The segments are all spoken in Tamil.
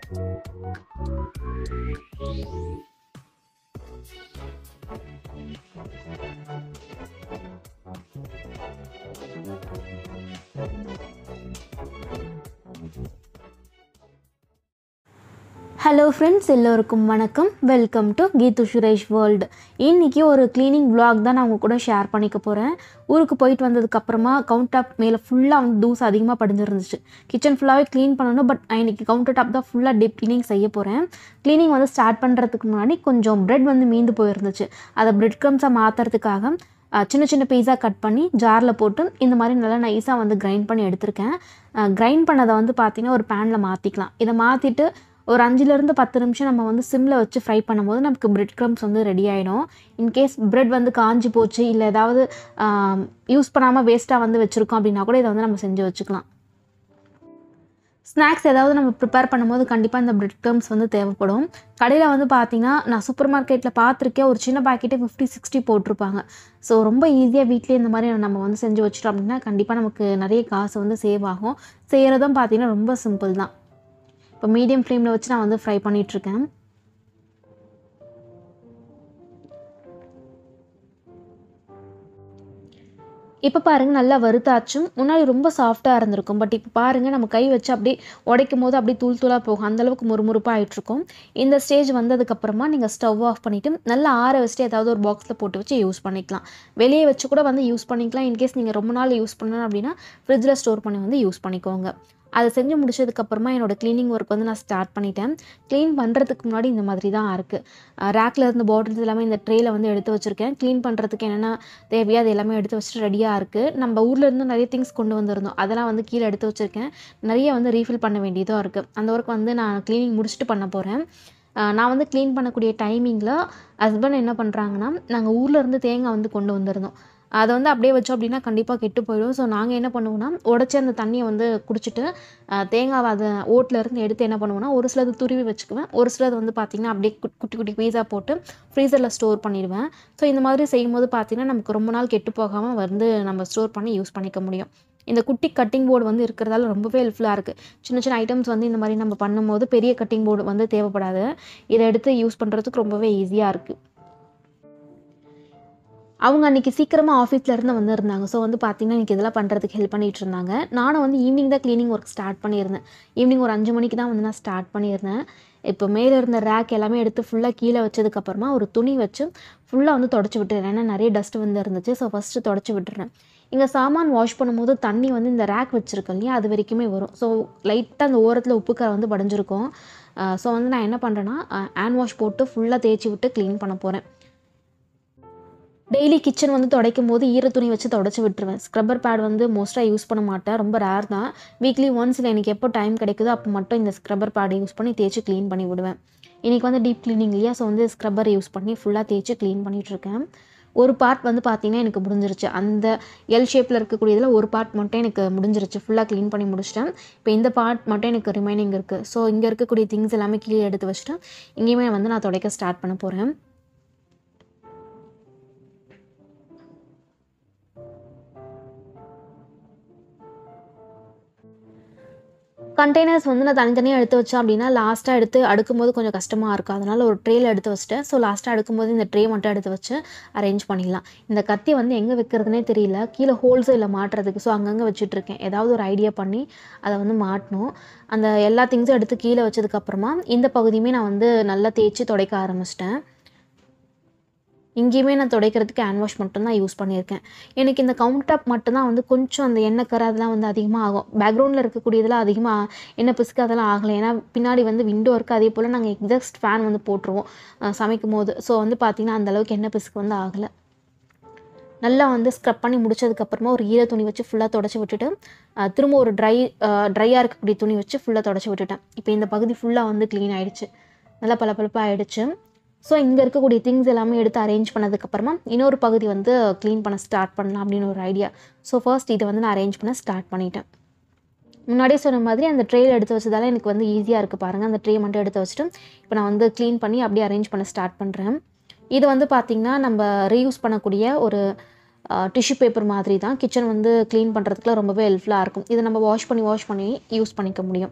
ஹலோ ஃப்ரெண்ட்ஸ் எல்லோருக்கும் வணக்கம் welcome to Geethu Suresh world இன்றைக்கி ஒரு க்ளீனிங் vlog தான் நான் உங்க கூட ஷேர் பண்ணிக்க போகிறேன் ஊருக்கு போயிட்டு வந்ததுக்கப்புறமா கவுண்டர் டாப் மேலே ஃபுல்லாக வந்து தூசு அதிகமாக படிஞ்சிருந்துச்சு கிச்சன் ஃபுல்லாகவே க்ளீன் பண்ணணும் பட் நான் இன்றைக்கி கவுண்டர் டாப் தான் ஃபுல்லாக டீப் க்ளீனிங் செய்ய போகிறேன் க்ளீனிங் வந்து ஸ்டார்ட் பண்ணுறதுக்கு முன்னாடி கொஞ்சம் பிரெட் வந்து மீந்து போயிருந்துச்சு அதை பிரெட் க்ரம்ஸாக மாற்றுறதுக்காக அஹ், சின்ன சின்ன பீஸாக கட் பண்ணி ஜாரில் போட்டு இந்த மாதிரி நல்லா நைஸாக வந்து கிரைண்ட் பண்ணி எடுத்திருக்கேன் கிரைண்ட் பண்ணதை வந்து பார்த்திங்கன்னா ஒரு பேனில் மாற்றிக்கலாம் இதை மாற்றிட்டு ஒரு அஞ்சுலேருந்து பத்து நிமிஷம் நம்ம வந்து சிம்மில் வச்சு ஃப்ரை பண்ணும்போது நமக்கு பிரெட் க்ரம்ஸ் வந்து ரெடி ஆகிடும் இன்கேஸ் பிரெட் வந்து காஞ்சி போச்சு இல்லை ஏதாவது யூஸ் பண்ணாமல் வேஸ்ட்டாக வந்து வச்சுருக்கோம் அப்படின்னா கூட இதை வந்து நம்ம செஞ்சு வச்சுக்கலாம் ஸ்நாக்ஸ் ஏதாவது நம்ம ப்ரிப்பேர் பண்ணும்போது கண்டிப்பாக இந்த பிரெட் க்ரம்ஸ் வந்து தேவைப்படும் கடையில் வந்து பார்த்தீங்கன்னா நான் சூப்பர் மார்க்கெட்டில் பார்த்துருக்கேன் ஒரு சின்ன பாக்கெட்டே ஃபிஃப்டி சிக்ஸ்டி போட்டிருப்பாங்க ஸோ ரொம்ப ஈஸியாக வீட்லேயே இந்த மாதிரி நம்ம வந்து செஞ்சு வச்சிட்டோம் அப்படின்னா கண்டிப்பாக நமக்கு நிறைய காசு வந்து சேவ் ஆகும் செய்கிறதும் பார்த்தீங்கன்னா ரொம்ப சிம்பிள் தான் இப்போ மீடியம் ஃப்ளேமில் வச்சு நான் வந்து ஃப்ரை பண்ணிகிட்ருக்கேன் இப்போ பாருங்கள் நல்லா வறுத்தாச்சும் முன்னாடி ரொம்ப சாஃப்டாக இருந்திருக்கும் பட் இப்போ பாருங்கள் நம்ம கை வச்சு அப்படியே உடைக்கும் போது அப்படியே தூள் தூளாக போகும் அந்தளவுக்கு முறுமுறுப்பாக ஆகிட்ருக்கும் இந்த ஸ்டேஜ் வந்ததுக்கப்புறமா நீங்கள் ஸ்டவ் ஆஃப் பண்ணிவிட்டு நல்லா ஆற வச்சுட்டு ஏதாவது ஒரு பாக்ஸில் போட்டு வச்சு யூஸ் பண்ணிக்கலாம் வெளியே வச்சு கூட வந்து யூஸ் பண்ணிக்கலாம் இன்கேஸ் நீங்கள் ரொம்ப நாள் யூஸ் பண்ணணும் அப்படின்னா ஃப்ரிட்ஜில் ஸ்டோர் பண்ணி வந்து யூஸ் பண்ணிக்கோங்க அதை செஞ்சு முடிச்சதுக்கப்புறமா என்னோடய க்ளீனிங் ஒர்க் வந்து நான் ஸ்டார்ட் பண்ணிட்டேன் க்ளீன் பண்ணுறதுக்கு முன்னாடி இந்த மாதிரி தான் இருக்குது ரேக்கில் இருந்த பாட்டில்ஸ் எல்லாமே இந்த ட்ரேயில் வந்து எடுத்து வச்சுருக்கேன் க்ளீன் பண்ணுறதுக்கு என்னென்ன தேவையோ அது எல்லாமே எடுத்து வச்சுட்டு ரெடியாக இருக்குது நம்ம ஊரில் இருந்து நிறைய திங்ஸ் கொண்டு வந்திருந்தோம் அதெல்லாம் வந்து கீழே எடுத்து வச்சுருக்கேன் நிறைய வந்து ரீஃபில் பண்ண வேண்டியதாக இருக்குது அந்த ஒர்க் வந்து நான் க்ளீனிங் முடிச்சுட்டு பண்ண போகிறேன் நான் வந்து க்ளீன் பண்ணக்கூடிய டைமிங்கில் ஹஸ்பண்ட் என்ன பண்ணுறாங்கன்னா நாங்கள் ஊரில் இருந்து தேங்காய் வந்து கொண்டு வந்திருந்தோம் அதை வந்து அப்படியே வச்சோம் அப்படின்னா கண்டிப்பாக கெட்டு போயிடும் ஸோ நாங்கள் என்ன பண்ணுவோம்னா உடச்சி அந்த தண்ணியை வந்து குடிச்சிட்டு அஹ், தேங்காவை அதை ஓட்டில் இருந்து எடுத்து என்ன பண்ணுவோம்னா ஒரு சிலது துருவி வச்சுக்குவேன் ஒரு சிலது வந்து பார்த்திங்கன்னா அப்படியே குட்- குட்டி குட்டி பீஸாக போட்டு ஃப்ரீசரில் ஸ்டோர் பண்ணிடுவேன் ஸோ இந்த மாதிரி செய்யும்போது பார்த்திங்கன்னா நமக்கு ரொம்ப நாள் கெட்டு போகாமல் வந்து நம்ம ஸ்டோர் பண்ணி யூஸ் பண்ணிக்க முடியும் இந்த குட்டி கட்டிங் போர்டு வந்து இருக்கிறதால ரொம்பவே ஹெல்ப்ஃபுல்லாக இருக்குது சின்ன சின்ன ஐட்டம்ஸ் வந்து இந்த மாதிரி நம்ம பண்ணும்போது பெரிய கட்டிங் போர்டு வந்து தேவைப்படாது இதை எடுத்து யூஸ் பண்ணுறதுக்கு ரொம்பவே ஈஸியாக இருக்குது அவங்க அன்றைக்கி சீக்கிரமாக ஆஃபீஸில் இருந்து வந்திருந்தாங்க ஸோ வந்து பார்த்தீங்கன்னா எனக்கு இதெல்லாம் பண்ணுறதுக்கு ஹெல்ப் பண்ணிகிட்டு இருந்தாங்க நானும் வந்து ஈவினிங் தான் க்ளீனிங் ஒர்க் ஸ்டார்ட் பண்ணியிருந்தேன் ஈவினிங் ஒரு அஞ்சு மணிக்கு தான் வந்து நான் ஸ்டார்ட் பண்ணியிருந்தேன் இப்போ மேலே இருந்த ரேக் எல்லாமே எடுத்து ஃபுல்லாக கீழே வச்சதுக்கப்புறமா ஒரு துணி வச்சு ஃபுல்லாக வந்து தொடச்சி விட்டுறேன் ஏன்னா நிறைய டஸ்ட் வந்து இருந்துச்சு ஸோ ஃபஸ்ட்டு தொடச்சி விட்டுறேன் இங்கே சாமான் வாஷ் பண்ணும்போது தண்ணி வந்து இந்த ரேக் வச்சுருக்கேன் இல்லையா அது வரைக்குமே வரும் ஸோ லைட்டாக அந்த ஓரத்தில் உப்புக்கரை வந்து படிஞ்சிருக்கும் ஸோ வந்து நான் என்ன பண்ணுறேன்னா ஹேண்ட் வாஷ் போட்டு ஃபுல்லாக தேய்ச்சி விட்டு க்ளீன் பண்ண போகிறேன் டெய்லி கிச்சன் வந்து துடைக்கும் போது ஈர துணி வச்சு தொடச்சி விட்டுருவேன் ஸ்க்ரப்பர் பேட் வந்து மோஸ்ட்டாக யூஸ் பண்ண மாட்டேன் ரொம்ப ரேர் தான் வீக்லி ஒன்ஸ் இல்லை எனக்கு எப்போ டைம் கிடைக்குதோ அப்போ மட்டும் இந்த ஸ்க்ரப்பர் பேடை யூஸ் பண்ணி தேய்ச்சி க்ளீன் பண்ணி விடுவேன் இன்றைக்கி வந்து டீப் க்ளீனிங் இல்லையா ஸோ வந்து ஸ்க்ரப்பர் யூஸ் பண்ணி ஃபுல்லாக தேய்ச்சி க்ளீன் பண்ணிகிட்ருக்கேன் ஒரு பார்ட் வந்து பார்த்திங்கன்னா எனக்கு முடிஞ்சிருச்சு அந்த எல் ஷேப்பில் இருக்கக்கூடியதில் ஒரு பார்ட் மட்டும் எனக்கு முடிஞ்சிருச்சு ஃபுல்லாக க்ளீன் பண்ணி முடிச்சிட்டேன் இப்போ இந்த பார்ட் மட்டும் எனக்கு ரிமைனிங் இருக்குது ஸோ இங்கே இருக்கக்கூடிய திங்ஸ் எல்லாமே கீழே எடுத்து வச்சுட்டு இங்கேயுமே வந்து நான் துடைக்க ஸ்டார்ட் பண்ண போகிறேன் கண்டெய்னர்ஸ் வந்து நான் தனித்தனியாக எடுத்து வச்சேன் அப்படின்னா லாஸ்ட்டாக எடுத்து அடுக்கும்போது கொஞ்சம் கஷ்டமாக இருக்கும் அதனால் ஒரு ட்ரேயில் எடுத்து வச்சுட்டேன் ஸோ லாஸ்ட்டாக அடுக்கும்போது இந்த ட்ரே மட்டும் எடுத்து வச்சு அரேஞ்ச் பண்ணிடலாம் இந்த கத்தி வந்து எங்கே வைக்கிறதுனே தெரியல கீழே ஹோல்ஸில் மாட்டுறதுக்கு ஸோ அங்கங்கே வச்சுட்ருக்கேன் ஏதாவது ஒரு ஐடியா பண்ணி அதை வந்து மாட்டணும் அந்த எல்லா திங்ஸும் எடுத்து கீழே வச்சதுக்கப்புறமா இந்த பகுதியுமே நான் வந்து நல்லா தேய்ச்சி துடைக்க ஆரம்பிச்சிட்டேன் இங்கேயுமே நான் துடைக்கிறதுக்கு ஹேண்ட் வாஷ் மட்டும்தான் யூஸ் பண்ணியிருக்கேன் எனக்கு இந்த கவுண்ட் டாப் மட்டும்தான் வந்து கொஞ்சம் அந்த எண்ணெய் கரை அதெல்லாம் வந்து அதிகமாக ஆகும் பேக்ரவுண்டில் இருக்கக்கூடியதெல்லாம் அதிகமாக எண்ணெய் பிசுக்கு அதெல்லாம் ஆகலை ஏன்னா பின்னாடி வந்து விண்டோ இருக்குது அதே போல் நாங்கள் எக்ஸாஸ்ட் ஃபேன் வந்து போட்டுருவோம் அஹ் சமைக்கும் போது ஸோ வந்து பார்த்திங்கன்னா அந்தளவுக்கு எண்ணெய் பிசுக்கு வந்து ஆகலை நல்லா வந்து ஸ்க்ரப் பண்ணி முடிச்சதுக்கப்புறமா ஒரு ஈர துணி வச்சு ஃபுல்லாக தொடச்சி விட்டுட்டு அஹ் திரும்ப ஒரு ட்ரை ட்ரையாக இருக்கக்கூடிய துணி வச்சு ஃபுல்லாக தொடச்சி விட்டுட்டேன் இப்போ இந்த பகுதி ஃபுல்லாக வந்து க்ளீன் ஆயிடுச்சு நல்லா பளபளப்பாக ஆயிடுச்சு ஸோ இங்கே இருக்கக்கூடிய திங்ஸ் எல்லாமே எடுத்து அரேஞ்ச் பண்ணதுக்கப்புறமா இன்னொரு பகுதி வந்து க்ளீன் பண்ண ஸ்டார்ட் பண்ணலாம் அப்படின்னு ஒரு ஐடியா ஸோ ஃபர்ஸ்ட் இதை வந்து நான் அரேஞ்ச் பண்ண ஸ்டார்ட் பண்ணிட்டேன் முன்னாடியே சொன்ன மாதிரி அந்த ட்ரேயில் எடுத்து வச்சதால எனக்கு வந்து ஈஸியாக இருக்குது பாருங்கள் அந்த ட்ரே மட்டும் எடுத்து வச்சுட்டு இப்போ நான் வந்து க்ளீன் பண்ணி அப்படியே அரேஞ்ச் பண்ண ஸ்டார்ட் பண்ணுறேன் இது வந்து பார்த்திங்கன்னா நம்ம ரீயூஸ் பண்ணக்கூடிய ஒரு டிஷ்யூ பேப்பர் மாதிரி தான் கிச்சன் வந்து க்ளீன் பண்ணுறதுக்குலாம் ரொம்பவே ஹெல்ப்ஃபுல்லாக இருக்கும் இதை நம்ம வாஷ் பண்ணி வாஷ் பண்ணி யூஸ் பண்ணிக்க முடியும்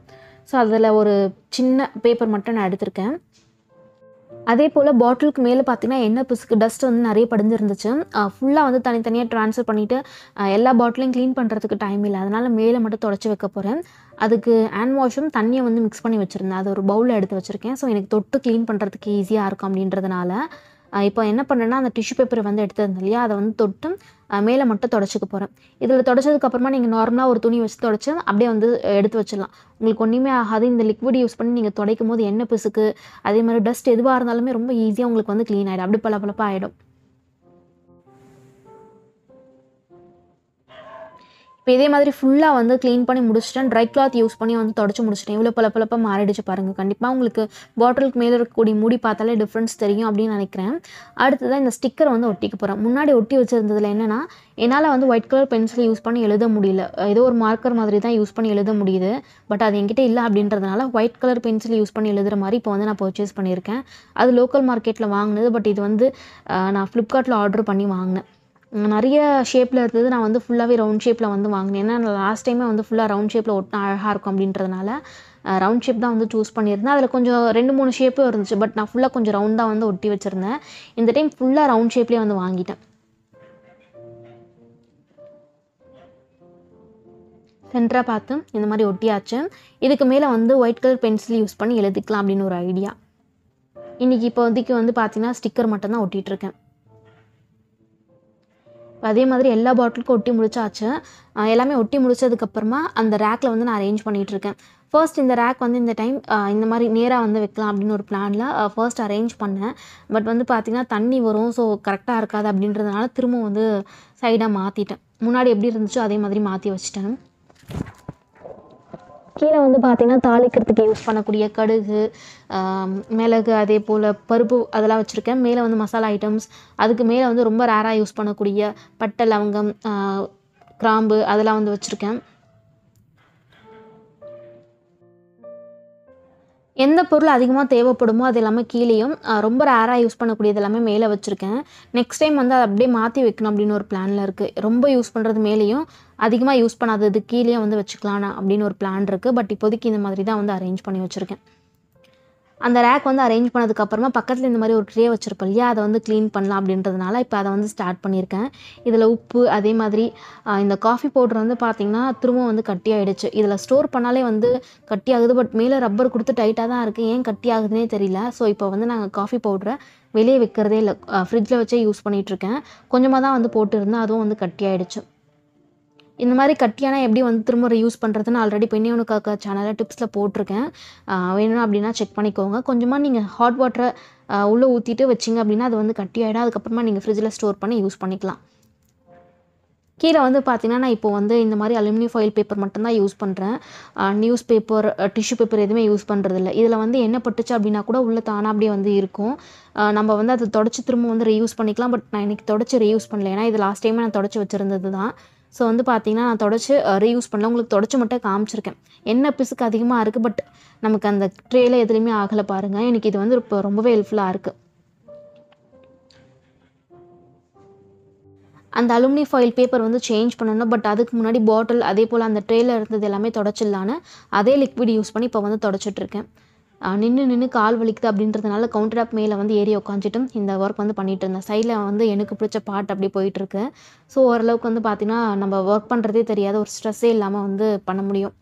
ஸோ அதில் ஒரு சின்ன பேப்பர் மட்டும் நான் எடுத்திருக்கேன் அதே போல் பாட்டிலுக்கு மேலே பார்த்தீங்கன்னா எண்ணெய் பிசுக்கு டஸ்ட் வந்து நிறைய படிஞ்சிருந்துச்சு ஃபுல்லாக வந்து தனித்தனியாக ட்ரான்ஸ்ஃபர் பண்ணிவிட்டு எல்லா பாட்டிலையும் க்ளீன் பண்ணுறதுக்கு டைம் இல்லை அதனால் மேலே மட்டும் தொடச்சி வைக்க போகிறேன் அதுக்கு ஹேண்ட் வாஷும் தண்ணியை வந்து மிக்ஸ் பண்ணி வச்சுருந்தேன் அது ஒரு பவுலில் எடுத்து வச்சுருக்கேன் ஸோ எனக்கு தொட்டு க்ளீன் பண்ணுறதுக்கு ஈஸியாக இருக்கும் அப்படின்றதுனால அஹ் இப்போ என்ன பண்ணுறேன்னா அந்த டிஷ்யூ பேப்பரை வந்து எடுத்திருந்தேன் இல்லையா அதை வந்து தொட்டு அஹ் மேலே மட்டும் தொடச்சிக்க போகிறேன் இதில் தொடச்சதுக்கப்புறமா நீங்கள் நார்மலாக ஒரு துணி வச்சு தொடச்சி அப்படியே வந்து எடுத்து வச்சிடலாம் உங்களுக்கு ஒன்றுமே ஆகாது இந்த லிக்விட் யூஸ் பண்ணி நீங்கள் துடைக்கும் போது எண்ணெய் பிசுக்கு அதே மாதிரி டஸ்ட் எதுவாக இருந்தாலுமே ரொம்ப ஈஸியாக உங்களுக்கு வந்து க்ளீன் ஆகிடும் அப்படி பளபளப்பாக ஆகிடும் இப்போ இதே மாதிரி ஃபுல்லாக வந்து க்ளீன் பண்ணி முடிச்சிட்டேன் ட்ரை கிளாத் யூஸ் பண்ணி வந்து தொடச்சி முடிச்சிட்டேன் இவ்வளோ பளபளப்பாக மாறிடுச்சு பாருங்கள் கண்டிப்பாக உங்களுக்கு பாட்டிலுக்கு மேலே இருக்கக்கூடிய மூடி பார்த்தாலே டிஃப்ரென்ஸ் தெரியும் அப்படின்னு நினைக்கிறேன் அடுத்ததான் இந்த ஸ்டிக்கர் வந்து ஒட்டிக்க போகிறேன் முன்னாடி ஒட்டி வச்சிருந்ததுல என்னென்னா என்னால் வந்து ஒயிட் கலர் பென்சில் யூஸ் பண்ணி எழுத முடியல ஏதோ ஒரு மார்க்கர் மாதிரி தான் யூஸ் பண்ணி எழுத முடியுது பட் அது என்கிட்ட இல்லை அப்படின்றதுனால ஒயிட் கலர் பென்சில் யூஸ் பண்ணி எழுதுகிற மாதிரி இப்போ வந்து நான் பர்ச்சேஸ் பண்ணியிருக்கேன் அது லோக்கல் மார்க்கெட்டில் வாங்கினது பட் இது வந்து அஹ், நான் ஃப்ளிப்கார்ட்டில் ஆர்டர் பண்ணி வாங்கினேன் உம், நிறைய ஷேப்பில் இருந்தது நான் வந்து ஃபுல்லாகவே ரவுண்ட் ஷேப்பில் வந்து வாங்கினேன் ஏன்னா நான் லாஸ்ட் டைமே வந்து ஃபுல்லாக ரவுண்ட் ஷேப்பில் ஒட்டினா அழகாக இருக்கும் அப்படின்றதுனால ரவுண்ட் ஷேப் தான் வந்து சூஸ் பண்ணியிருந்தேன் அதில் கொஞ்சம் ரெண்டு மூணு ஷேப்பும் இருந்துச்சு பட் நான் ஃபுல்லாக கொஞ்சம் ரவுண்டாக வந்து ஒட்டி வச்சுருந்தேன் இந்த டைம் ஃபுல்லாக ரவுண்ட் ஷேப்லேயே வந்து வாங்கிட்டேன் சென்டராக பார்த்து இந்த மாதிரி ஒட்டியாச்சு இதுக்கு மேலே வந்து ஒயிட் கலர் பென்சில் யூஸ் பண்ணி எழுதிக்கலாம் அப்படின்னு ஒரு ஐடியா இன்றைக்கி இப்போதைக்கு வந்து பார்த்தீங்கன்னா ஸ்டிக்கர் மட்டும்தான் ஒட்டிகிட்டு இருக்கேன் அதே மாதிரி எல்லா பாட்டிலுக்கும் ஒட்டி முடிச்சாச்சு அஹ் எல்லாமே ஒட்டி முடிச்சதுக்கப்புறமா அந்த ரேக்கில் வந்து நான் அரேஞ்ச் பண்ணிகிட்டு இருக்கேன் ஃபர்ஸ்ட் இந்த ரேக் வந்து இந்த டைம் இந்த மாதிரி நேராக வந்து வைக்கலாம் அப்படின்னு ஒரு பிளானில் ஃபர்ஸ்ட் அரேஞ்ச் பண்ணேன் பட் வந்து பார்த்திங்கன்னா தண்ணி வரும் ஸோ கரெக்டாக இருக்காது அப்படின்றதுனால திரும்ப வந்து சைடாக மாற்றிட்டேன் முன்னாடி எப்படி இருந்துச்சோ அதே மாதிரி மாற்றி வச்சிட்டேன் கீழே வந்து பார்த்தீங்கன்னா தாளிக்கிறதுக்கு யூஸ் பண்ணக்கூடிய கடுகு ஆம், மிளகு அதே போல் பருப்பு அதெல்லாம் வச்சுருக்கேன் மேலே வந்து மசாலா ஐட்டம்ஸ் அதுக்கு மேலே வந்து ரொம்ப ரேராக யூஸ் பண்ணக்கூடிய பட்டை லவங்கம் ஆ, கிராம்பு அதெல்லாம் வந்து வச்சுருக்கேன் எந்த பொருள் அதிகமாக தேவைப்படுமோ அது எல்லாமே கீழேயும் ஆ, ரொம்ப ரேராக யூஸ் பண்ணக்கூடியது எல்லாமே மேலே வச்சுருக்கேன் நெக்ஸ்ட் டைம் வந்து அதை அப்படியே மாற்றி வைக்கணும் அப்படின்னு ஒரு பிளானில் இருக்குது ரொம்ப யூஸ் பண்ணுறது மேலேயும் அதிகமாக யூஸ் பண்ணாதது கீழேயும் வந்து வச்சுக்கலாம் நான் அப்படின்னு ஒரு பிளான் இருக்குது பட் இப்போதைக்கு இந்த மாதிரி தான் வந்து அரேஞ்ச் பண்ணி வச்சுருக்கேன் அந்த ரேக் வந்து அரேஞ்ச் பண்ணதுக்கப்புறமா பக்கத்தில் இந்த மாதிரி ஒரு ட்ரே வச்சுருப்போம் இல்லையா அதை வந்து க்ளீன் பண்ணலாம் அப்படின்றதுனால இப்போ அதை வந்து ஸ்டார்ட் பண்ணியிருக்கேன் இதில் உப்பு அதே மாதிரி ஆ, இந்த காஃபி பவுடர் வந்து பார்த்திங்கன்னா திரும்ப வந்து கட்டி ஆயிடுச்சு இதில் ஸ்டோர் பண்ணாலே வந்து கட்டி ஆகுது பட் மேலே ரப்பர் கொடுத்து டைட்டாக தான் இருக்குது ஏன் கட்டி ஆகுதுன்னே தெரியல ஸோ இப்போ வந்து நாங்கள் காஃபி பவுடரை வெளியே வைக்கிறதே இல்லை ஃப்ரிட்ஜில் வச்சே யூஸ் பண்ணிகிட்ருக்கேன் கொஞ்சமாக தான் வந்து போட்டுருந்தேன் அதுவும் வந்து கட்டி ஆயிடுச்சு இந்த மாதிரி கட்டியானா எப்படி வந்து திரும்ப யூஸ் பண்ணுறதுன்னு ஆல்ரெடி பெண்ணியவனு காக்கா சேனலில் டிப்ஸில் போட்டிருக்கேன் ஆஹ் வேணும் அப்படின்னா செக் பண்ணிக்கோங்க கொஞ்சமாக நீங்கள் ஹாட் வாட்டரை உள்ளே ஊற்றிட்டு வச்சிங்க அப்படின்னா அது வந்து கட்டி ஆகிடும் அதுக்கப்புறமா நீங்கள் ஃப்ரிட்ஜில் ஸ்டோர் பண்ணி யூஸ் பண்ணிக்கலாம் கீழே வந்து பார்த்தீங்கன்னா நான் இப்போ வந்து இந்த மாதிரி அலுமினியம் ஃபாயில் பேப்பர் மட்டும்தான் யூஸ் பண்ணுறேன் நியூஸ் பேப்பர் டிஷ்யூ பேப்பர் எதுவுமே யூஸ் பண்ணுறதில்ல இதில் வந்து என்ன பட்டுச்சு அப்படின்னா கூட உள்ளே தானாக அப்படியே வந்து இருக்கும் ஆஹ் நம்ம வந்து அதை தொடச்சி திரும்ப வந்து ரீயூஸ் பண்ணிக்கலாம் பட் நான் இன்றைக்கி தொடச்சி ரீயூஸ் பண்ணல ஏன்னா இது லாஸ்ட் டைமே நான் தொடச்சி வச்சுருந்தது தான் ஸோ வந்து பார்த்தீங்கன்னா நான் தொடச்சி ரீயூஸ் பண்ணல உங்களுக்கு தொடச்சி மட்டும் காமிச்சிருக்கேன் என்ன பிசுக்கு அதிகமாக இருக்குது பட் நமக்கு அந்த ட்ரேல எதுலேயுமே ஆகலை பாருங்கள் எனக்கு இது வந்து இப்போ ரொம்பவே ஹெல்ப்ஃபுல்லாக இருக்குது அந்த அலுமினி ஃபாயில் பேப்பர் வந்து சேஞ்ச் பண்ணணும் பட் அதுக்கு முன்னாடி பாட்டில் அதே போல் அந்த ட்ரேல இருந்தது எல்லாமே தொடச்சிடலான்னு அதே லிக்விட் யூஸ் பண்ணி இப்போ வந்து தொடச்சிட்ருக்கேன் நின்று நின்று கால் வலிக்குது அப்படின்றதுனால கவுண்டர் டாப் மேலே வந்து ஏறி உட்காந்துட்டு இந்த ஒர்க் வந்து பண்ணிட்டு இருந்தேன் சைடில் வந்து எனக்கு பிடிச்ச பாட்டு அப்படியே போயிட்டுருக்கு ஸோ ஓரளவுக்கு வந்து பார்த்திங்கன்னா நம்ம ஒர்க் பண்ணுறதே தெரியாத ஒரு ஸ்ட்ரெஸ்ஸே இல்லாமல் வந்து பண்ண முடியும்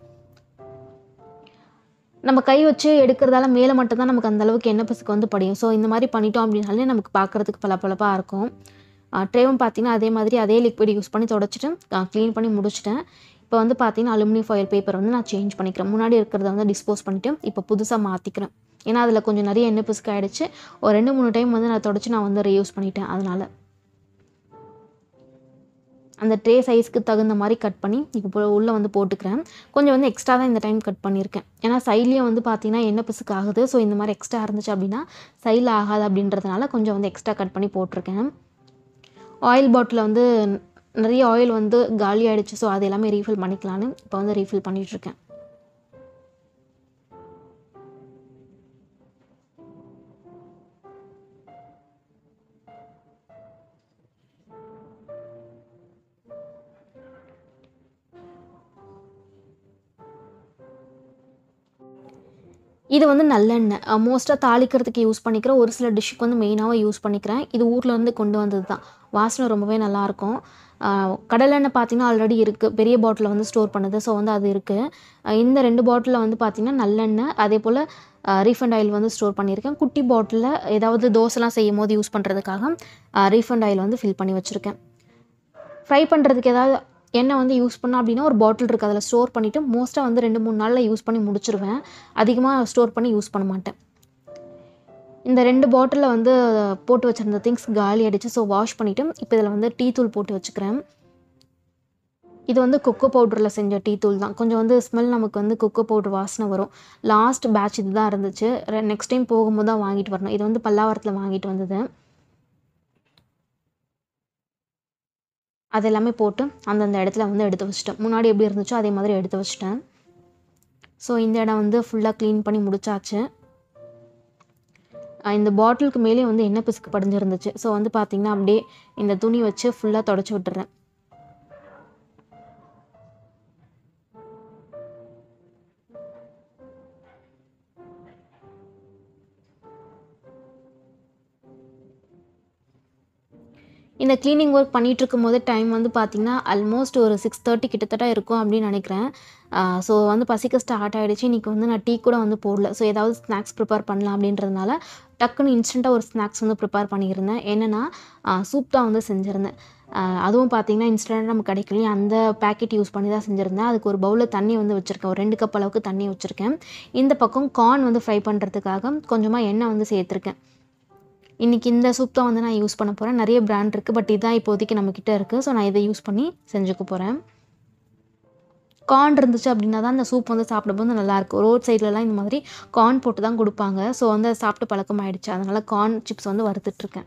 நம்ம கை வச்சு எடுக்கிறதால மேலே மட்டும்தான் நமக்கு அந்த அளவுக்கு எண்ணெய் பிசுக்கு வந்து படியும் ஸோ இந்த மாதிரி பண்ணிட்டோம் அப்படின்னாலே நமக்கு பார்க்குறதுக்கு பளபளப்பாக இருக்கும் ட்ரேவும் பார்த்தீங்கன்னா அதே மாதிரி அதே லிக்விட் யூஸ் பண்ணி தொடச்சிட்டு க்ளீன் பண்ணி முடிச்சிட்டேன் இப்போ வந்து பார்த்தீங்கன்னா அலுமினியம் ஃபாயில் பேப்பர் வந்து நான் சேஞ்ச் பண்ணிக்கிறேன் முன்னாடி இருக்கிறத வந்து டிஸ்போஸ் பண்ணிவிட்டு இப்போ புதுசாக மாற்றிக்கிறேன் ஏன்னா அதில் கொஞ்சம் நிறைய எண்ணெய் பிசுக்கு ஆகிடுச்சு ஒரு ரெண்டு மூணு டைம் வந்து நான் தொடச்சி நான் வந்து ரீயூஸ் பண்ணிட்டேன் அதனால் அந்த ட்ரே சைஸ்க்கு தகுந்த மாதிரி கட் பண்ணி இப்போ உள்ளே வந்து போட்டுக்கிறேன் கொஞ்சம் வந்து எக்ஸ்ட்ரா தான் இந்த டைம் கட் பண்ணியிருக்கேன் ஏன்னா சைட்லேயும் வந்து பார்த்தீங்கன்னா எண்ணெய் பிசுக்கு ஆகுது ஸோ இந்த மாதிரி எக்ஸ்ட்ரா இருந்துச்சு அப்படின்னா சைடில் ஆகாது அப்படின்றதுனால கொஞ்சம் வந்து எக்ஸ்ட்ரா கட் பண்ணி போட்டிருக்கேன் ஆயில் பாட்டிலில் வந்து நிறைய ஆயில் வந்து காலி ஆயிடுச்சு ஸோ அது எல்லாமே ரீஃபில் பண்ணிக்கலான்னு இப்போ வந்து ரீஃபில் பண்ணிகிட்ருக்கேன் இது வந்து நல்லெண்ணெய் மோஸ்ட்டாக தாளிக்கிறதுக்கு யூஸ் பண்ணிக்கிற ஒரு சில டிஷ்ஷுக்கு வந்து மெயினாகவே யூஸ் பண்ணிக்கிறேன் இது ஊர்ல இருந்து கொண்டு வந்தது தான் வாசனை ரொம்பவே நல்லாயிருக்கும் கடலெண்ணெய் பார்த்திங்கன்னா ஆல்ரெடி இருக்குது பெரிய பாட்டிலில் வந்து ஸ்டோர் பண்ணுது ஸோ வந்து அது இருக்குது இந்த ரெண்டு பாட்டிலில் வந்து பார்த்திங்கன்னா நல்லெண்ணெய் அதே போல் ரீஃபண்ட் ஆயில் வந்து ஸ்டோர் பண்ணியிருக்கேன் குட்டி பாட்டிலில் ஏதாவது தோசைலாம் செய்யும் போது யூஸ் பண்ணுறதுக்காக ரீஃபண்ட் ஆயில் வந்து ஃபில் பண்ணி வச்சுருக்கேன் ஃப்ரை பண்ணுறதுக்கு ஏதாவது எண்ணெய் வந்து யூஸ் பண்ணோம் அப்படின்னா ஒரு பாட்டில் இருக்குது அதில் ஸ்டோர் பண்ணிவிட்டு மோஸ்ட்டாக வந்து ரெண்டு மூணு நாளில் யூஸ் பண்ணி முடிச்சிருவேன் அதிகமாக ஸ்டோர் பண்ணி யூஸ் பண்ண மாட்டேன் இந்த ரெண்டு பாட்டிலில் வந்து போட்டு வச்சுருந்த திங்ஸ் காலி ஆகிடுச்சு ஸோ வாஷ் பண்ணிவிட்டு இப்போ இதில் வந்து டீ தூள் போட்டு வச்சுக்கிறேன் இது வந்து கொக்கோ பவுடரில் செஞ்ச டீ தூள் தான் கொஞ்சம் வந்து ஸ்மெல் நமக்கு வந்து கொக்கோ பவுடர் வாசனை வரும் லாஸ்ட் பேட்ச் இது தான் இருந்துச்சு நெக்ஸ்ட் டைம் போகும்போது தான் வாங்கிட்டு வரணும் இது வந்து பல்லாவரத்தில் வாங்கிட்டு வந்தது அது எல்லாமே போட்டு அந்தந்த இடத்துல வந்து எடுத்து வச்சிட்டேன் முன்னாடி எப்படி இருந்துச்சோ அதே மாதிரி எடுத்து வச்சிட்டேன் ஸோ இந்த இடம் வந்து ஃபுல்லாக க்ளீன் பண்ணி முடிச்சாச்சு இந்த பாட்டிலுக்கு மேலே வந்து எண்ணெய் பிசுக்கு படிஞ்சிருந்துச்சு ஸோ வந்து பார்த்திங்கன்னா அப்படியே இந்த துணி வச்சு ஃபுல்லாக தொடச்சி விட்டுறேன் இந்த க்ளீனிங் ஒர்க் பண்ணிகிட்டு இருக்கும் போது டைம் வந்து பார்த்திங்கன்னா ஆல்மோஸ்ட் ஒரு சிக்ஸ் தேர்ட்டி கிட்டத்தட்ட இருக்கும் அப்படின்னு நினைக்கிறேன் ஸோ வந்து பசிக்க ஸ்டார்ட் ஆகிடுச்சு இன்றைக்கி வந்து நான் டீ கூட வந்து போடல ஸோ ஏதாவது ஸ்நாக்ஸ் ப்ரிப்பேர் பண்ணலாம் அப்படின்றதுனால டக்குன்னு இன்ஸ்டண்ட்டாக ஒரு ஸ்நாக்ஸ் வந்து ப்ரிப்பேர் பண்ணியிருந்தேன் என்னென்னா சூப் தான் வந்து செஞ்சுருந்தேன் அதுவும் பார்த்திங்கன்னா இன்ஸ்டண்ட்டாக நமக்கு கிடைக்கலையே அந்த பேக்கெட் யூஸ் பண்ணி தான் செஞ்சுருந்தேன் அதுக்கு ஒரு பவுலில் தண்ணி வந்து வச்சுருக்கேன் ஒரு ரெண்டு கப் அளவுக்கு தண்ணி வச்சுருக்கேன் இந்த பக்கம் கார்ன் வந்து ஃப்ரை பண்ணுறதுக்காக கொஞ்சமாக எண்ணெய் வந்து சேர்த்துருக்கேன் இன்றைக்கி இந்த சூப் தான் வந்து நான் யூஸ் பண்ண போகிறேன் நிறைய பிராண்ட் இருக்குது பட் இதான் இப்போதைக்கு நம்மக்கிட்ட இருக்குது ஸோ நான் இதை யூஸ் பண்ணி செஞ்சுக்க போகிறேன் கார்ன் இருந்துச்சு அப்படின்னா தான் அந்த சூப் வந்து சாப்பிடும்போது நல்லாயிருக்கும் ரோட் சைட்லலாம் இந்த மாதிரி கார்ன் போட்டு தான் கொடுப்பாங்க ஸோ வந்து அதை சாப்பிட்டு பழக்கம் ஆகிடுச்சு அதனால் கார்ன் சிப்ஸ் வந்து வறுத்துட்ருக்கேன்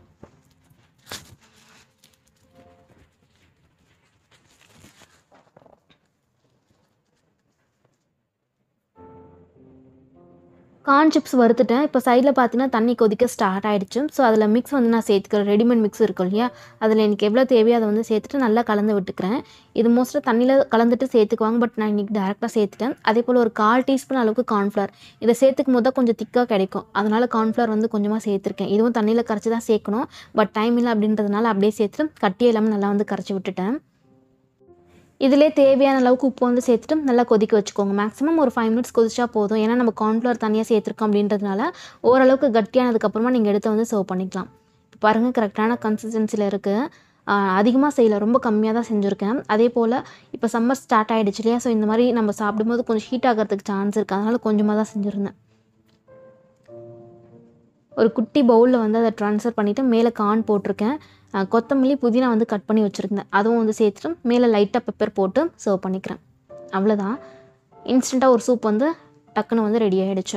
கார்ன் சிப்ஸ் வறுத்துட்டேன் இப்போ சைடில் பார்த்தீங்கன்னா தண்ணி கொதிக்க ஸ்டார்ட் ஆகிடுச்சு ஸோ அதில் மிக்ஸ் வந்து நான் சேர்த்துக்கிறேன் ரெடிமேட் மிக்ஸ் இருக்கும் இல்லையா அதில் எனக்கு எவ்வளோ தேவையோ அதை வந்து சேர்த்துட்டு நல்லா கலந்து விட்டுக்கிறேன் இது மோஸ்ட்டாக தண்ணியில் கலந்துட்டு சேர்த்துக்குவாங்க பட் நான் இன்றைக்கி டேரெக்டாக சேர்த்துட்டேன் அதே போல் ஒரு கால் டீஸ்பூன் அளவுக்கு கார்ன்ஃப்ளவர் இதை சேர்த்துக்கும் போது தான் கொஞ்சம் திக்காக கிடைக்கும் அதனால் கார்ன்ஃப்ளவர் வந்து கொஞ்சமாக சேர்த்துருக்கேன் இதுவும் தண்ணியில் கரைச்சி தான் சேர்க்கணும் பட் டைம் இல்லை அப்படின்றதுனால அப்படியே சேர்த்துட்டு கட்டி எல்லாமே நல்லா வந்து கரைச்சி விட்டுட்டேன் இதிலே தேவையான அளவுக்கு உப்பு வந்து சேர்த்துட்டு நல்லா கொதிக்க வச்சுக்கோங்க மேக்ஸிமம் ஒரு ஃபைவ் மினிட்ஸ் கொதிச்சா போதும் ஏன்னா நம்ம கார்ன்ஃப்ளவர் தனியாக சேர்த்துருக்கோம் அப்படின்றதுனால ஓரளவுக்கு கட்டியானதுக்கப்புறமா நீங்கள் எடுத்து வந்து சர்வ் பண்ணிக்கலாம் இப்போ பாருங்கள் கரெக்டான கன்சிஸ்டன்சியில் இருக்குது அதிகமாக செய்யலை ரொம்ப கம்மியாக தான் செஞ்சுருக்கேன் அதே போல் இப்போ சம்மர் ஸ்டார்ட் ஆகிடுச்சு இல்லையா ஸோ இந்த மாதிரி நம்ம சாப்பிடும்போது கொஞ்சம் ஹீட் ஆகிறதுக்கு சான்ஸ் இருக்குது அதனால் கொஞ்சமாக தான் செஞ்சுருந்தேன் ஒரு குட்டி பவுலில் வந்து அதை ட்ரான்ஸ்ஃபர் பண்ணிவிட்டு மேலே கார்ன் போட்டிருக்கேன் கொத்தமல்லி புதினா வந்து கட் பண்ணி வச்சுருந்தேன் அதுவும் வந்து சேர்த்துட்டு மேலே லைட்டாக பெப்பர் போட்டு சர்வ் பண்ணிக்கிறேன் அவ்வளோதான் இன்ஸ்டண்ட்டாக ஒரு சூப் வந்து டக்குன்னு வந்து ரெடி ஆகிடுச்சு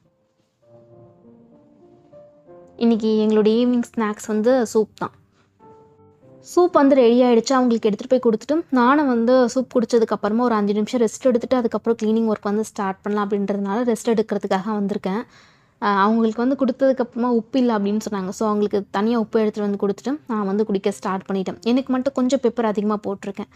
இன்றைக்கி எங்களுடைய ஈவினிங் ஸ்நாக்ஸ் வந்து சூப் தான் சூப் வந்து ரெடி ஆகிடுச்சு அவங்களுக்கு எடுத்துகிட்டு போய் கொடுத்துட்டு நானும் வந்து சூப் குடிச்சதுக்கப்புறமா ஒரு அஞ்சு நிமிஷம் ரெஸ்ட் எடுத்துகிட்டு அதுக்கப்புறம் க்ளீனிங் ஒர்க் வந்து ஸ்டார்ட் பண்ணலாம் அப்படின்றதுனால ரெஸ்ட் எடுக்கிறதுக்காக வந்திருக்கேன் அவங்களுக்கு வந்து கொடுத்ததுக்கப்புறமா உப்பு இல்லை அப்படின்னு சொன்னாங்க ஸோ அவங்களுக்கு தனியாக உப்பு எடுத்துகிட்டு வந்து கொடுத்துட்டு நான் வந்து குடிக்க ஸ்டார்ட் பண்ணிட்டேன் எனக்கு மட்டும் கொஞ்சம் பெப்பர் அதிகமாக போட்டிருக்கேன்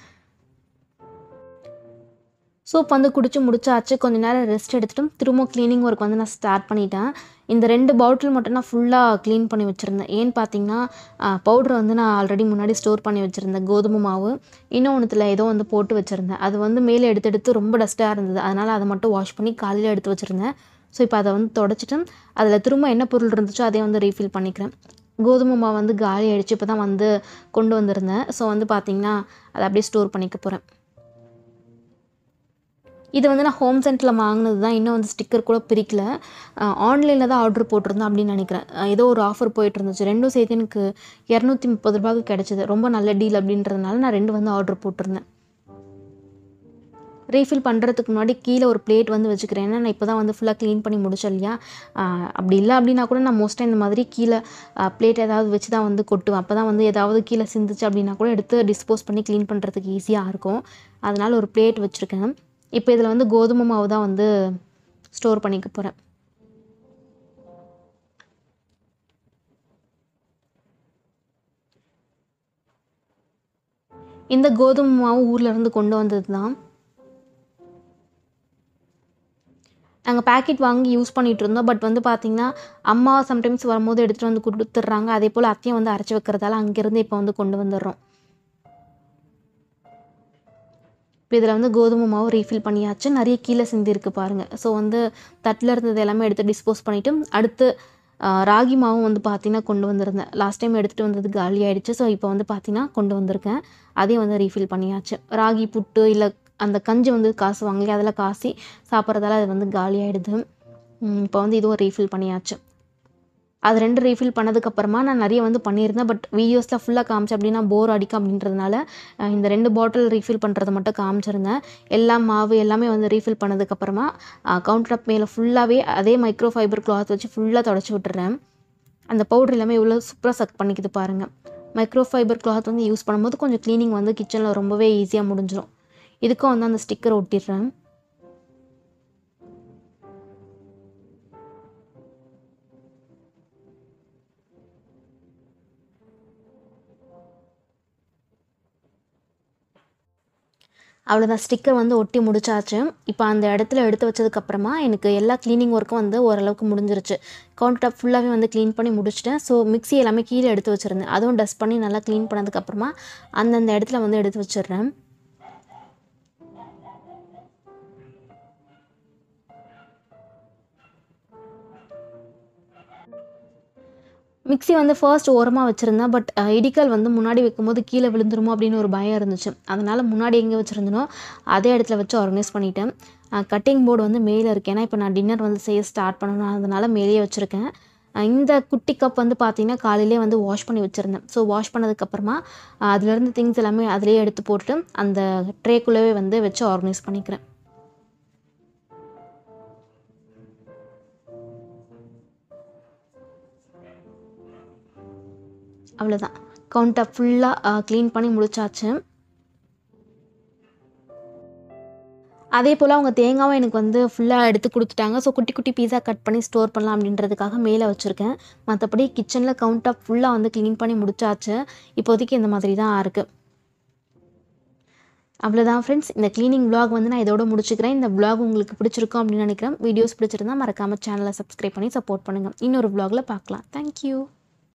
சூப் வந்து குடிச்சு முடிச்சாச்சு கொஞ்ச நேரம் ரெஸ்ட் எடுத்துகிட்டு திரும்ப க்ளீனிங் ஒர்க் வந்து நான் ஸ்டார்ட் பண்ணிட்டேன் இந்த ரெண்டு பாட்டில் மட்டும் நான் ஃபுல்லாக க்ளீன் பண்ணி வச்சுருந்தேன் ஏன்னு பார்த்தீங்கன்னா பவுடர் வந்து நான் ஆல்ரெடி முன்னாடி ஸ்டோர் பண்ணி வச்சுருந்தேன் கோதுமை மாவு இன்னொன்றுத்தில் ஏதோ வந்து போட்டு வச்சுருந்தேன் அது வந்து மேலே எடுத்து எடுத்து ரொம்ப டஸ்ட்டாக இருந்தது அதனால் அதை மட்டும் வாஷ் பண்ணி காலையில் எடுத்து வச்சுருந்தேன் ஸோ இப்போ அதை வந்து தொடச்சிட்டு அதில் திரும்ப என்ன பொருள் இருந்துச்சோ அதை வந்து ரீஃபில் பண்ணிக்கிறேன் கோதுமை மாவு வந்து காலி ஆகிடுச்சு இப்போ தான் வந்து கொண்டு வந்திருந்தேன் ஸோ வந்து பார்த்திங்கன்னா அதை அப்படியே ஸ்டோர் பண்ணிக்க போகிறேன் இது வந்து நான் ஹோம் சென்டரில் வாங்கினது தான் இன்னும் வந்து ஸ்டிக்கர் கூட பிரிக்கல ஆன்லைனில் தான் ஆர்டர் போட்டிருந்தேன் அப்படின்னு நினைக்கிறேன் ஏதோ ஒரு ஆஃபர் போயிட்டு இருந்துச்சு ரெண்டும் சேர்த்து எனக்கு இரநூத்தி முப்பது ரூபாய்க்கு கிடச்சிது ரொம்ப நல்ல டீல் அப்படின்றதுனால நான் ரெண்டு வந்து ஆர்டர் போட்டிருந்தேன் ரீஃபில் பண்ணுறதுக்கு முன்னாடி கீழே ஒரு பிளேட் வந்து வச்சுக்கிறேன் ஏன்னா நான் இப்போ தான் வந்து ஃபுல்லாக க்ளீன் பண்ணி முடிச்சேன் இல்லையா அப்படி இல்லை அப்படின்னா கூட நான் மோஸ்ட்டாக இந்த மாதிரி கீழே பிளேட் ஏதாவது வச்சு தான் வந்து கொட்டுவேன் அப்போ தான் வந்து ஏதாவது கீழே சிந்துச்சு அப்படின்னா கூட எடுத்து டிஸ்போஸ் பண்ணி க்ளீன் பண்ணுறதுக்கு ஈஸியாக இருக்கும் அதனால் ஒரு பிளேட் வச்சுருக்கேன் இப்போ இதில் வந்து கோதுமை மாவு தான் வந்து ஸ்டோர் பண்ணிக்க போகிறேன் இந்த கோதுமை மாவு ஊர்லேருந்து கொண்டு வந்தது தான் நாங்கள் பேக்கெட் வாங்கி யூஸ் பண்ணிகிட்டு இருந்தோம் பட் வந்து பார்த்திங்கன்னா அம்மா சம்டைம்ஸ் வரும்போது எடுத்துகிட்டு வந்து கொடுத்துட்றாங்க அதே போல் அத்தையும் வந்து அரைச்சி வைக்கிறதால அங்கேருந்து இப்போ வந்து கொண்டு வந்துடுறோம் இப்போ இதில் வந்து கோதுமை மாவு ரீஃபில் பண்ணியாச்சு நிறைய கீழே சிந்திருக்கு பாருங்கள் ஸோ வந்து தட்டில் இருந்தது எல்லாமே எடுத்து டிஸ்போஸ் பண்ணிவிட்டு அடுத்து ராகி மாவும் வந்து பார்த்திங்கன்னா கொண்டு வந்திருந்தேன் லாஸ்ட் டைம் எடுத்துகிட்டு வந்தது காலி ஆகிடுச்சு ஸோ இப்போ வந்து பார்த்திங்கன்னா கொண்டு வந்திருக்கேன் அதையும் வந்து ரீஃபில் பண்ணியாச்சு ராகி புட்டு இல்லை அந்த கஞ்சி வந்து காசு வாங்கலையே அதில் காசி சாப்பிட்றதால அது வந்து காலி ஆகிடுது இப்போ வந்து இதுவும் ரீஃபில் பண்ணியாச்சு அது ரெண்டு ரீஃபில் பண்ணதுக்கப்புறமா நான் நிறைய வந்து பண்ணியிருந்தேன் பட் வீடியோஸில் ஃபுல்லாக காமிச்சேன் அப்படின்னா போர் அடிக்கும் அப்படின்றதுனால இந்த ரெண்டு பாட்டில் ரீஃபில் பண்ணுறதை மட்டும் காமிச்சிருந்தேன் எல்லா மாவு எல்லாமே வந்து ரீஃபில் பண்ணதுக்கப்புறமா கவுண்டர் டாப் மேலே ஃபுல்லாகவே அதே மைக்ரோ ஃபைபர் கிளாத் வச்சு ஃபுல்லாக தொடச்சி விட்டுறேன் அந்த பவுடர் எல்லாமே இவ்வளோ சூப்பராக சக் பண்ணிக்குது பாருங்கள் மைக்ரோ ஃபைபர் கிளாத் வந்து யூஸ் பண்ணும்போது கொஞ்சம் க்ளீனிங் வந்து கிச்சனில் ரொம்பவே ஈஸியாக முடிஞ்சிடும் இதுக்கும் வந்து அந்த ஸ்டிக்கர் ஒட்டிடுறேன் அவ்வளோதான் ஸ்டிக்கர் வந்து ஒட்டி முடிச்சாச்சு இப்போ அந்த இடத்துல எடுத்து வச்சதுக்கப்புறமா எனக்கு எல்லா க்ளீனிங் ஒர்க்கும் வந்து ஓரளவுக்கு முடிஞ்சிருச்சு கவுண்டர் டாப் ஃபுல்லாகவே வந்து க்ளீன் பண்ணி முடிச்சிட்டேன் ஸோ மிக்ஸி எல்லாமே கீழே எடுத்து வச்சுருந்தேன் அதுவும் டஸ்ட் பண்ணி நல்லா க்ளீன் பண்ணதுக்கப்புறமா அந்தந்த இடத்துல வந்து எடுத்து வச்சிடுறேன் மிக்ஸி வந்து ஃபர்ஸ்ட் ஓரமாக வச்சுருந்தேன் பட் இடிக்கல் வந்து முன்னாடி வைக்கும்போது கீழே விழுந்துருமோ அப்படின்னு ஒரு பயம் இருந்துச்சு அதனால் முன்னாடி எங்கே வச்சுருந்தனோ அதே இடத்துல வச்சு ஆர்கனைஸ் பண்ணிட்டேன் கட்டிங் போர்டு வந்து மேலே இருக்கு ஏன்னா இப்போ நான் டின்னர் வந்து செய்ய ஸ்டார்ட் பண்ணணும் அதனால் மேலேயே வச்சுருக்கேன் இந்த குட்டி கப் வந்து பார்த்திங்கன்னா காலையிலே வந்து வாஷ் பண்ணி வச்சுருந்தேன் ஸோ வாஷ் பண்ணதுக்கப்புறமா அதுலேருந்து திங்ஸ் எல்லாமே அதிலேயே எடுத்து போட்டுட்டு அந்த ட்ரேக்குள்ளவே வந்து வச்சு ஆர்கனைஸ் பண்ணிக்கிறேன் அவ்வளோதான் கவுண்டை ஃபுல்லாக க்ளீன் பண்ணி முடிச்சாச்சு அதே போல் அவங்க தேங்காவும் எனக்கு வந்து ஃபுல்லாக எடுத்து கொடுத்துட்டாங்க ஸோ குட்டி குட்டி பீஸாக கட் பண்ணி ஸ்டோர் பண்ணலாம் அப்படின்றதுக்காக மேலே வச்சுருக்கேன் மற்றபடி கிச்சனில் கவுண்டர் ஃபுல்லாக வந்து க்ளீன் பண்ணி முடிச்சாச்சு இப்போதைக்கு இந்த மாதிரி தான் இருக்குது அவ்வளோதான் ஃப்ரெண்ட்ஸ் இந்த க்ளீனிங் vlog வந்து நான் இதோட முடிச்சுக்கிறேன் இந்த vlog உங்களுக்கு பிடிச்சிருக்கும் அப்படின்னு நினைக்கிறேன் வீடியோஸ் பிடிச்சிருந்தா மறக்காமல் சேனலை சப்ஸ்கிரைப் பண்ணி சப்போர்ட் பண்ணுங்கள் இன்னொரு vlogல பார்க்கலாம் தேங்க்யூ